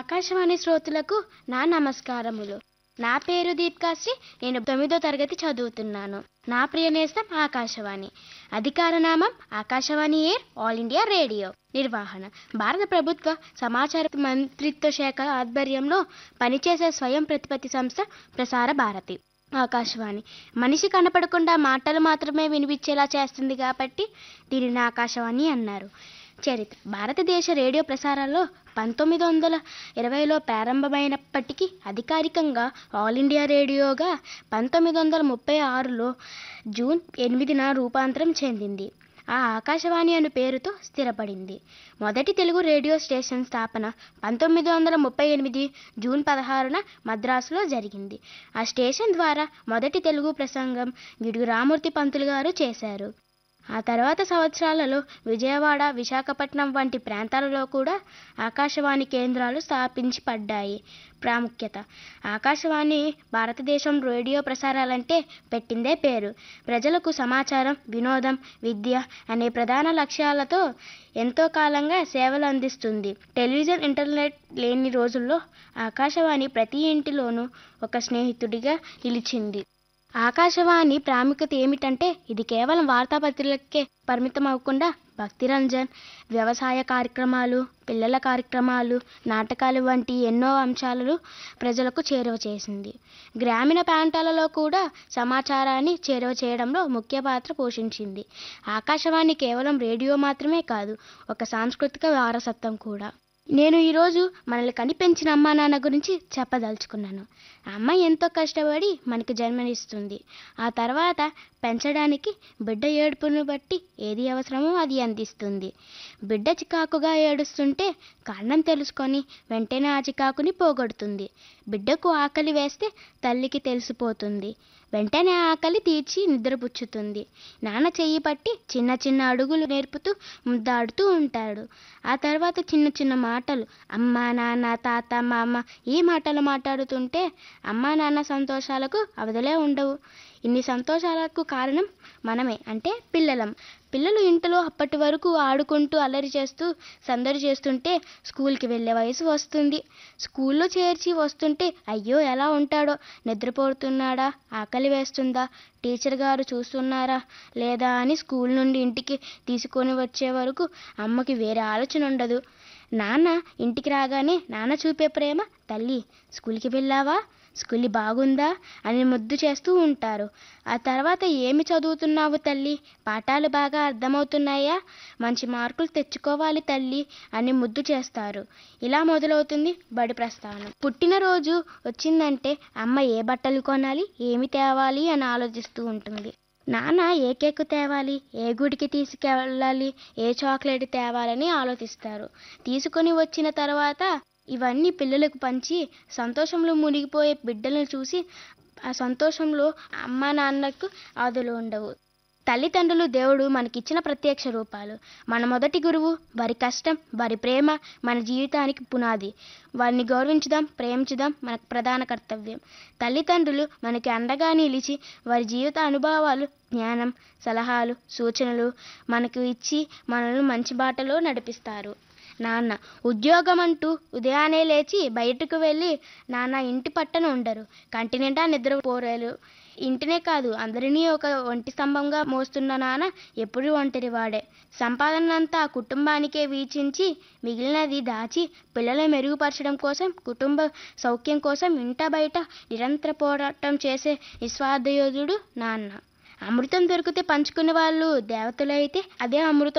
ఆకాశవాణి శ్రోతలకు నా నమస్కారములు నా పేరు దీప్కాశ్రీ నేను తొమ్మిదో తరగతి చదువుతున్నాను నా ప్రియ నేస్తం ఆకాశవాణి అధికార నామం Akashvani AIR all India radio నిర్వహణ భారత ప్రభుత్వ సమాచార మంత్రిత్వ శాఖ ఆధ్వర్యంలో పనిచేసే స్వయం ప్రతిపత్తి సంస్థ ప్రసార భారతి ఆకాశవాణి మనిషి కనపడకుండా మాటలు మాత్రమే వినిపించేలా చేస్తుంది కాబట్టి దీనిని ఆకాశవాణి అన్నారు చరిత్ర భారతదేశ రేడియో ప్రసారాల్లో పంతొమ్మిది వందల ఇరవైలో ప్రారంభమైనప్పటికీ అధికారికంగా ఆల్ ఇండియా రేడియోగా పంతొమ్మిది వందల ముప్పై ఆరులో జూన్ ఎనిమిదిన రూపాంతరం చెందింది ఆ ఆకాశవాణి అను పేరుతో స్థిరపడింది మొదటి తెలుగు రేడియో స్టేషన్ స్థాపన పంతొమ్మిది వందల ముప్పై ఎనిమిది జూన్ పదహారున మద్రాసులో జరిగింది ఆ స్టేషన్ ద్వారా మొదటి తెలుగు ప్రసంగం గిడుగు రామూర్తి పంతులు గారు చేశారు ఆ తర్వాత సంవత్సరాలలో విజయవాడ విశాఖపట్నం వంటి ప్రాంతాలలో కూడా ఆకాశవాణి కేంద్రాలు స్థాపించి పడ్డాయి ప్రాముఖ్యత ఆకాశవాణి భారతదేశం రేడియో ప్రసారాలంటే పెట్టిందే పేరు ప్రజలకు సమాచారం వినోదం విద్య అనే ప్రధాన లక్ష్యాలతో ఎంతో కాలంగా సేవలు అందిస్తుంది టెలివిజన్ ఇంటర్నెట్ లేని రోజుల్లో ఆకాశవాణి ప్రతి ఇంటిలోనూ ఒక స్నేహితుడిగా నిలిచింది ఆకాశవాణి ప్రాముఖ్యత ఏమిటంటే ఇది కేవలం వార్తాపత్రికలకే పరిమితం అవ్వకుండా భక్తి రంజన్ వ్యవసాయ కార్యక్రమాలు పిల్లల కార్యక్రమాలు నాటకాలు వంటి ఎన్నో అంశాలను ప్రజలకు చేరువ చేసింది గ్రామీణ ప్రాంతాలలో కూడా సమాచారాన్ని చేరువ చేయడంలో ముఖ్య పాత్ర పోషించింది ఆకాశవాణి కేవలం రేడియో మాత్రమే కాదు ఒక సాంస్కృతిక వారసత్వం కూడా నేను ఈరోజు మనల్ని కనిపెంచిన అమ్మా నాన్న గురించి చెప్పదలుచుకున్నాను అమ్మ ఎంతో కష్టపడి మనకి జన్మనిస్తుంది ఆ తర్వాత పెంచడానికి బిడ్డ ఏడుపును బట్టి ఏది అవసరమో అది అందిస్తుంది బిడ్డ చికాకుగా ఏడుస్తుంటే కారణం తెలుసుకొని వెంటనే ఆ చికాకుని పోగొడుతుంది బిడ్డకు ఆకలి వేస్తే తల్లికి తెలిసిపోతుంది వెంటనే ఆకలి తీర్చి నిద్రపుచ్చుతుంది నాన్న చెయ్యి పట్టి చిన్న చిన్న అడుగులు నేర్పుతూ ముద్దాడుతూ ఉంటాడు ఆ తర్వాత చిన్న చిన్న మాటలు అమ్మ నాన్న తాత మామ ఈ మాటలు మాట్లాడుతుంటే అమ్మ నాన్న సంతోషాలకు అవధలే ఉండవు ఇన్ని సంతోషాలకు కారణం మనమే అంటే పిల్లలం పిల్లలు ఇంటిలో అప్పటి వరకు ఆడుకుంటూ అల్లరి చేస్తూ సందడి చేస్తుంటే స్కూల్కి వెళ్ళే వయసు వస్తుంది స్కూల్లో చేర్చి వస్తుంటే అయ్యో ఎలా ఉంటాడో నిద్రపోతున్నాడా ఆకలి వేస్తుందా టీచర్ గారు చూస్తున్నారా లేదా అని స్కూల్ నుండి ఇంటికి తీసుకొని వచ్చే వరకు అమ్మకి వేరే ఆలోచన ఉండదు నాన్న ఇంటికి రాగానే నాన్న చూపే ప్రేమ తల్లి స్కూల్కి వెళ్ళావా స్కూల్ బాగుందా అని ముద్దు చేస్తూ ఉంటారు ఆ తర్వాత ఏమి చదువుతున్నావు తల్లి పాఠాలు బాగా అర్థమవుతున్నాయా మంచి మార్కులు తెచ్చుకోవాలి తల్లి అని ముద్దు చేస్తారు ఇలా మొదలవుతుంది బడి ప్రస్థానం పుట్టినరోజు వచ్చిందంటే అమ్మ ఏ బట్టలు కొనాలి ఏమి తేవాలి అని ఆలోచిస్తూ ఉంటుంది నాన్న ఏ కేక్ తేవాలి ఏ గుడికి తీసుకెళ్ళాలి ఏ చాక్లెట్ తేవాలని ఆలోచిస్తారు తీసుకొని వచ్చిన తర్వాత ఇవన్నీ పిల్లలకు పంచి సంతోషంలో మునిగిపోయే బిడ్డలను చూసి ఆ సంతోషంలో అమ్మ నాన్నకు ఆదులు ఉండవు తల్లిదండ్రులు దేవుడు మనకిచ్చిన ప్రత్యక్ష రూపాలు మన మొదటి గురువు వారి కష్టం వారి ప్రేమ మన జీవితానికి పునాది వారిని గౌరవించుదాం ప్రేమించుదాం మన ప్రధాన కర్తవ్యం తల్లిదండ్రులు మనకి అండగా నిలిచి వారి జీవిత అనుభవాలు జ్ఞానం సలహాలు సూచనలు మనకు ఇచ్చి మనల్ని మంచి బాటలో నడిపిస్తారు నాన్న ఉద్యోగం అంటూ ఉదయాన్నే లేచి బయటకు వెళ్ళి నాన్న ఇంటి పట్టన ఉండరు కంటి నిండా నిద్రపోరేలు ఇంటినే కాదు అందరినీ ఒక ఒంటి స్తంభంగా మోస్తున్న నాన్న ఎప్పుడూ ఒంటరి వాడే సంపాదనంతా కుటుంబానికే వీచించి మిగిలినది దాచి పిల్లల మెరుగుపరచడం కోసం కుటుంబ సౌఖ్యం కోసం ఇంట బయట నిరంతర పోరాటం చేసే నిస్వార్థయోధుడు నాన్న అమృతం దొరికితే పంచుకునే వాళ్ళు దేవతలు అయితే అదే అమృతం